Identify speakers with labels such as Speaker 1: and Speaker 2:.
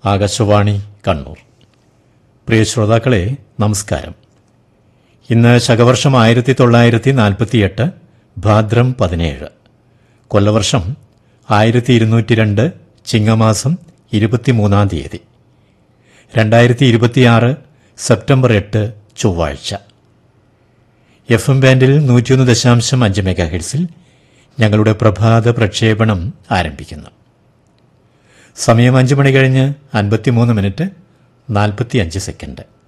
Speaker 1: ആകാശവാണി കണ്ണൂർ പ്രിയ ശ്രോതാക്കളെ നമസ്കാരം ഇന്ന് ശകവർഷം ആയിരത്തി തൊള്ളായിരത്തി നാൽപ്പത്തിയെട്ട് ഭാദ്രം പതിനേഴ് കൊല്ലവർഷം ആയിരത്തി ഇരുന്നൂറ്റി രണ്ട് ചിങ്ങമാസം ഇരുപത്തിമൂന്നാം തീയതി രണ്ടായിരത്തി ഇരുപത്തിയാറ് സെപ്റ്റംബർ എട്ട് ചൊവ്വാഴ്ച എഫ് എം ബാൻഡിൽ നൂറ്റിയൊന്ന് ദശാംശം അഞ്ച് മെഗാ ഹെഡ്സിൽ ഞങ്ങളുടെ പ്രഭാത പ്രക്ഷേപണം ആരംഭിക്കുന്നു സമയം അഞ്ച് മണി കഴിഞ്ഞ് അൻപത്തിമൂന്ന് മിനിറ്റ് നാൽപ്പത്തിയഞ്ച് സെക്കൻഡ്